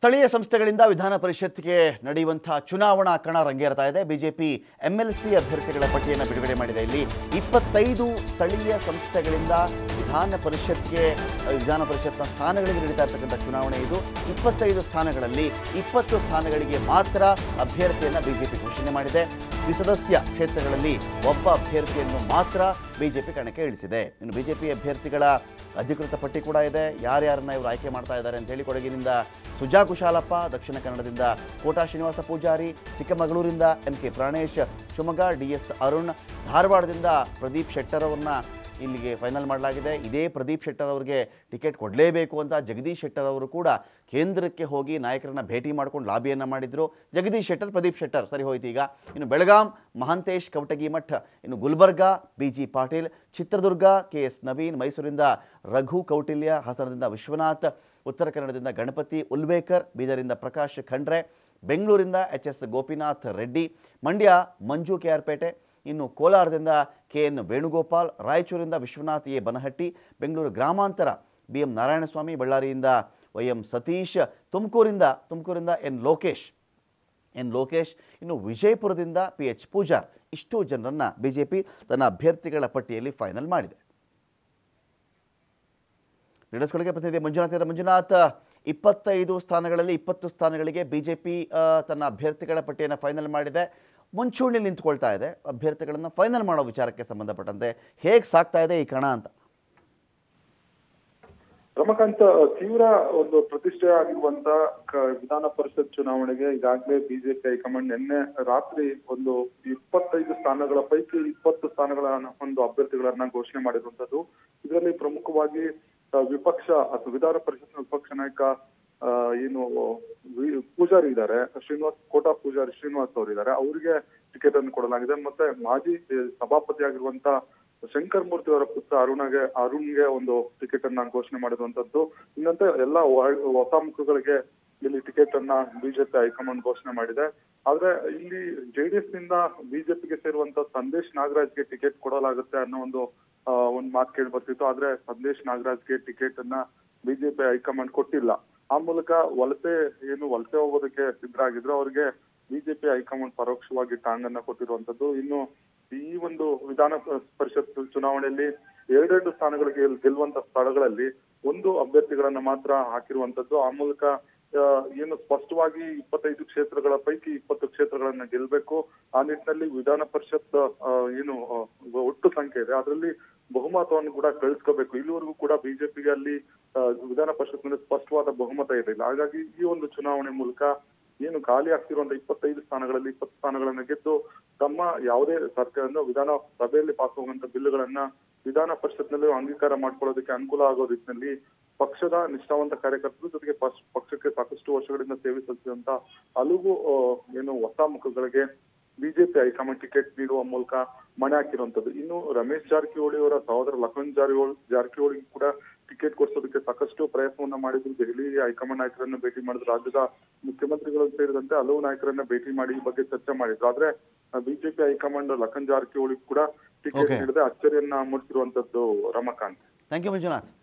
ಸ್ಥಳೀಯ ಸಂಸ್ಥೆಗಳಿಂದ ವಿಧಾನ ಪರಿಷತ್ಗೆ ನಡೆಯುವಂಥ ಚುನಾವಣಾ ಕಣ ರಂಗೇರ್ತಾ ಇದೆ ಬಿಜೆಪಿ ಎಂ ಎಲ್ ಸಿ ಅಭ್ಯರ್ಥಿಗಳ ಪಟ್ಟಿಯನ್ನು ಬಿಡುಗಡೆ ಮಾಡಿದೆ ಇಲ್ಲಿ ಇಪ್ಪತ್ತೈದು ಸ್ಥಳೀಯ ಸಂಸ್ಥೆಗಳಿಂದ ವಿಧಾನ ಪರಿಷತ್ಗೆ ಅಹ್, ವಿಧಾನ ಪರಿಷತ್ನ ಸ್ಥಾನಗಳಿಗೆ ನಡೀತಾ ಇರ್ತಕ್ಕಂಥ ಚುನಾವಣೆ ಇದು ಇಪ್ಪತ್ತೈದು ಸ್ಥಾನಗಳಲ್ಲಿ ಇಪ್ಪತ್ತು ಸ್ಥಾನಗಳಿಗೆ ಮಾತ್ರ ಅಭ್ಯರ್ಥಿಯನ್ನು ಬಿಜೆಪಿ ಘೋಷಣೆ ಮಾಡಿದೆ ದ್ವಿಸದಸ್ಯ ಕ್ಷೇತ್ರಗಳಲ್ಲಿ ಒಬ್ಬ ಅಭ್ಯರ್ಥಿಯನ್ನು ಮಾತ್ರ ಬಿಜೆಪಿ ಕಣಕ್ಕೆ ಇಳಿಸಿದೆ ಇನ್ನು ಬಿಜೆಪಿ ಅಭ್ಯರ್ಥಿಗಳ ಅಧಿಕೃತ ಪಟ್ಟಿ ಕೂಡ ಇದೆ ಯಾರ್ಯಾರನ್ನ ಇವರು ಆಯ್ಕೆ ಮಾಡ್ತಾ ಇದ್ದಾರೆ ಅಂತ ಹೇಳಿ ಕೊಡಗಿನಿಂದ ಸುಜಾ ಕುಶಾಲಪ್ಪ ದಕ್ಷಿಣ ಕನ್ನಡದಿಂದ ಕೋಟಾ ಶ್ರೀನಿವಾಸ ಪೂಜಾರಿ ಚಿಕ್ಕಮಗಳೂರಿಂದ M K Pranesh Shivamogga D S Arun ಧಾರವಾಡದಿಂದ ಪ್ರದೀಪ್ ಶೆಟ್ಟರ್ ಅವ್ರನ್ನ ಇಲ್ಲಿಗೆ ಫೈನಲ್ ಮಾಡಲಾಗಿದೆ ಇದೇ ಪ್ರದೀಪ್ ಶೆಟ್ಟರ್ ಅವರಿಗೆ ಟಿಕೆಟ್ ಕೊಡಲೇಬೇಕು ಅಂತ ಜಗದೀಶ್ ಶೆಟ್ಟರ್ ಅವರು ಕೂಡ ಕೇಂದ್ರಕ್ಕೆ ಹೋಗಿ ನಾಯಕರನ್ನ ಭೇಟಿ ಮಾಡ್ಕೊಂಡು ಲಾಬಿಯನ್ನು ಮಾಡಿದ್ರು ಜಗದೀಶ್ ಶೆಟ್ಟರ್ ಪ್ರದೀಪ್ ಶೆಟ್ಟರ್ ಸರಿ ಹೋಯ್ತು ಈಗ ಇನ್ನು ಬೆಳಗಾಂ ಮಹಾಂತೇಶ್ ಕವಟಗಿ ಮಠ್ ಇನ್ನು Gulbarga B G Patil Chitradurga K S Naveen ಮೈಸೂರಿಂದ ರಘು ಕೌಟಿಲ್ಯ ಹಾಸನದಿಂದ ವಿಶ್ವನಾಥ್ ಉತ್ತರ ಕನ್ನಡದಿಂದ ಗಣಪತಿ ಉಲ್ಬೇಕರ್ ಬೀದರಿಂದ ಪ್ರಕಾಶ್ ಖಂಡ್ರೆ ಬೆಂಗಳೂರಿಂದ H S Gopinath Reddy Mandya Manju K R Pete ಇನ್ನು ಕೋಲಾರದಿಂದ ಕೆ ಎನ್ ವೇಣುಗೋಪಾಲ್ ರಾಯಚೂರಿಂದ ವಿಶ್ವನಾಥ್ ಎ ಬನಹಟ್ಟಿ ಬೆಂಗಳೂರು ಗ್ರಾಮಾಂತರ ಬಿ ಎಂ ನಾರಾಯಣಸ್ವಾಮಿ ಬಳ್ಳಾರಿಯಿಂದ ವೈ ಎಂ ಸತೀಶ್ ತುಮಕೂರಿಂದ ತುಮಕೂರಿಂದ ಎನ್ ಲೋಕೇಶ್ ಎನ್ ಲೋಕೇಶ್ ಇನ್ನು ವಿಜಯಪುರದಿಂದ ಪಿ ಎಚ್ ಪೂಜಾರ್ ಇಷ್ಟು ಜನರನ್ನು ಬಿ ಜೆ ಪಿ ತನ್ನ ಅಭ್ಯರ್ಥಿಗಳ ಪಟ್ಟಿಯಲ್ಲಿ ಫೈನಲ್ ಮಾಡಿದೆ ಲೀಡರ್ಸ್ಗಳಿಗೆ ಪ್ರತಿನಿಧಿ ಮಂಜುನಾಥ್ ಇದ್ದಾರೆ. ಮಂಜುನಾಥ್ ಇಪ್ಪತ್ತೈದು ಸ್ಥಾನಗಳಲ್ಲಿ ಇಪ್ಪತ್ತು ಸ್ಥಾನಗಳಿಗೆ ಬಿ ಜೆ ಪಿ ತನ್ನ ಅಭ್ಯರ್ಥಿಗಳ ಪಟ್ಟಿಯನ್ನು ಫೈನಲ್ ಮಾಡಿದೆ ಮುಂಚೂಣಿಯಲ್ಲಿ ನಿಂತ್ಕೊಳ್ತಾ ಇದೆ ಅಭ್ಯರ್ಥಿಗಳನ್ನು ಫೈನಲ್ ಮಾಡೋ ವಿಚಾರಕ್ಕೆ ಸಂಬಂಧಪಟ್ಟಂತೆ ಹೇಗೆ ಸಾಗ್ತಾ ಇದೆ ಈ ಕಣ ಅಂತ ರಮಕಾಂತ್ ತೀವ್ರ ಒಂದು ಪ್ರತಿಷ್ಠೆ ಆಗಿರುವಂತ ಕ- ವಿಧಾನ ಪರಿಷತ್ ಚುನಾವಣೆಗೆ ಈಗಾಗಲೇ ಬಿಜೆಪಿ ಹೈಕಮಾಂಡ್ ನಿನ್ನೆ ರಾತ್ರಿ ಒಂದು ಇಪ್ಪತ್ತೈದು ಸ್ಥಾನಗಳ ಪೈಕಿ ಇಪ್ಪತ್ತು ಸ್ಥಾನಗಳ ಒಂದು ಅಭ್ಯರ್ಥಿಗಳನ್ನ ಘೋಷಣೆ ಮಾಡಿರುವಂತದ್ದು ಇದರಲ್ಲಿ ಪ್ರಮುಖವಾಗಿ ಆ, ವಿಪಕ್ಷ ಅಥವಾ ವಿಧಾನ ಪರಿಷತ್ನ ವಿಪಕ್ಷ ನಾಯಕ ಆ, ಏನು ವಿ- ಪೂಜಾರಿ ಇದ್ದಾರೆ ಶ್ರೀನಿವಾಸ್ ಕೋಟಾ ಪೂಜಾರಿ ಶ್ರೀನಿವಾಸ್ ಅವರಿದ್ದಾರೆ ಅವರಿಗೆ ಟಿಕೆಟ್ ಅನ್ನು ಕೊಡಲಾಗಿದೆ ಮತ್ತೆ ಮಾಜಿ ಆ, ಸಭಾಪತಿ ಆಗಿರುವಂತ ಶಂಕರ್ ಮೂರ್ತಿ ಅವರ ಪುತ್ರ ಅರುಣಗೆ ಅರುಣ್ಗೆ ಒಂದು ಟಿಕೆಟ್ ಅನ್ನ ಘೋಷಣೆ ಮಾಡಿರುವಂತದ್ದು ಇನ್ನಂತೆ ಎಲ್ಲ ವ- ಹೊಸ ಮುಖಗಳಿಗೆ ಇಲ್ಲಿ ಟಿಕೆಟ್ ಅನ್ನ ಬಿಜೆಪಿ ಹೈಕಮಾಂಡ್ ಘೋಷಣೆ ಮಾಡಿದೆ ಆದ್ರೆ ಇಲ್ಲಿ ಜೆಡಿಎಸ್ ನಿಂದ ಬಿಜೆಪಿಗೆ ಸೇರುವಂತ ಸಂದೇಶ್ ನಾಗರಾಜ್ಗೆ ಟಿಕೆಟ್ ಕೊಡಲಾಗುತ್ತೆ ಅನ್ನೋ ಒಂದು ಆ, ಒಂದು ಮಾತು ಕೇಳಿ ಬರ್ತಿತ್ತು ಆದ್ರೆ ಸಂದೇಶ್ ನಾಗರಾಜ್ಗೆ ಟಿಕೆಟ್ ಅನ್ನ ಬಿಜೆಪಿ ಹೈಕಮಾಂಡ್ ಕೊಟ್ಟಿಲ್ಲ ಆ ಮೂಲಕ ವಲಸೆ ಏನು ವಲಸೆ ಹೋಗೋದಕ್ಕೆ ಸಿದ್ಧರಾಗಿದ್ರು ಅವ್ರಿಗೆ ಬಿಜೆಪಿ ಹೈಕಮಾಂಡ್ ಪರೋಕ್ಷವಾಗಿ ಟಾಂಗ್ ಅನ್ನ ಕೊಟ್ಟಿರುವಂತದ್ದು ಇನ್ನು ಈ ಒಂದು ವಿಧಾನ ಪ- ಪರಿಷತ್ ಚುನಾವಣೆಯಲ್ಲಿ ಎರಡೆರಡು ಸ್ಥಾನಗಳಿಗೆ ಗೆಲ್- ಗೆಲ್ಲುವಂತ ಸ್ಥಳಗಳಲ್ಲಿ ಒಂದು ಅಭ್ಯರ್ಥಿಗಳನ್ನ ಮಾತ್ರ ಹಾಕಿರುವಂತದ್ದು ಆ ಮೂಲಕ ಆ, ಏನು ಸ್ಪಷ್ಟವಾಗಿ ಇಪ್ಪತ್ತೈದು ಕ್ಷೇತ್ರಗಳ ಪೈಕಿ ಇಪ್ಪತ್ತು ಕ್ಷೇತ್ರಗಳನ್ನ ಗೆಲ್ಬೇಕು ಆ ನಿಟ್ಟಿನಲ್ಲಿ ವಿಧಾನ ಪರಿಷತ್ ಆ, ಏನು ಆ, ಒಟ್ಟು ಸಂಖ್ಯೆ ಇದೆ ಅದರಲ್ಲಿ ಬಹುಮತವನ್ನು ಕೂಡ ಗಳಿಸ್ಕೋಬೇಕು ಇಲ್ಲಿವರೆಗೂ ಕೂಡ ಬಿಜೆಪಿಗೆ ಅಲ್ಲಿ ಆ, ವಿಧಾನ ಪರಿಷತ್ನಲ್ಲಿ ಸ್ಪಷ್ಟವಾದ ಬಹುಮತ ಇರಲಿಲ್ಲ ಹಾಗಾಗಿ ಈ ಒಂದು ಚುನಾವಣೆ ಮೂಲಕ ಏನು ಖಾಲಿ ಆಗ್ತಿರುವಂತ ಇಪ್ಪತ್ತೈದು ಸ್ಥಾನಗಳಲ್ಲಿ ಇಪ್ಪತ್ತು ಸ್ಥಾನಗಳನ್ನ ಗೆದ್ದು ತಮ್ಮ ಯಾವುದೇ ಸರ್ಕಾರ ವಿಧಾನ ಸಭೆಯಲ್ಲಿ ಪಾಸ್ ಹೋಗುವಂತ ಬಿಲ್ಗಳನ್ನ ವಿಧಾನ ಪರಿಷತ್ನಲ್ಲಿ ಅಂಗೀಕಾರ ಮಾಡ್ಕೊಳ್ಳೋದಕ್ಕೆ ಅನುಕೂಲ ಆಗೋ ರೀತಿಯಲ್ಲಿ ಪಕ್ಷದ ನಿಷ್ಠಾವಂತ ಕಾರ್ಯಕರ್ತರು ಜೊತೆಗೆ ಪಕ್ಷ- ಪಕ್ಷಕ್ಕೆ ಸಾಕಷ್ಟು ವರ್ಷಗಳಿಂದ ಸೇವೆ ಸಲ್ಲಿಸಿದಂತ ಹಲವು ಆ, ಏನು ಹೊಸ ಮುಖಗಳಿಗೆ ಬಿಜೆಪಿ ಹೈಕಮಾಂಡ್ ಟಿಕೆಟ್ ನೀಡುವ ಮೂಲಕ ಮಣೆ ಹಾಕಿರುವಂತದ್ದು ಇನ್ನು ರಮೇಶ್ ಜಾರಕಿಹೊಳಿ ಅವರ ಸಹೋದರ ಲಖನ್ ಜಾರಕಿಹೊಳಿ ಜಾರಕಿಹೊಳಿ ಕೂಡ ಟಿಕೆಟ್ ಕೊಡಿಸೋದಕ್ಕೆ ಸಾಕಷ್ಟು ಪ್ರಯತ್ನವನ್ನ ಮಾಡಿದ್ರು ದೆಹಲಿ ಹೈಕಮಾಂಡ್ ನಾಯಕರನ್ನ ಭೇಟಿ ಮಾಡಿದ್ರು ರಾಜ್ಯದ ಮುಖ್ಯಮಂತ್ರಿಗಳು ಸೇರಿದಂತೆ ಹಲವು ನಾಯಕರನ್ನ ಭೇಟಿ ಮಾಡಿ ಈ ಬಗ್ಗೆ ಚರ್ಚೆ ಮಾಡಿದ್ರು ಆದ್ರೆ ಬಿಜೆಪಿ ಹೈಕಮಾಂಡ್ ಲಖನ್ ಜಾರಕಿಹೊಳಿ ಕೂಡ ಟಿಕೆಟ್ Okay. ನೀಡದೆ ಅಚ್ಚರಿಯನ್ನ ಮೂಡಿಸಿರುವಂತದ್ದು ರಮಕಾಂತ್ ಥ್ಯಾಂಕ್ ಯು ಮಂಜುನಾಥ್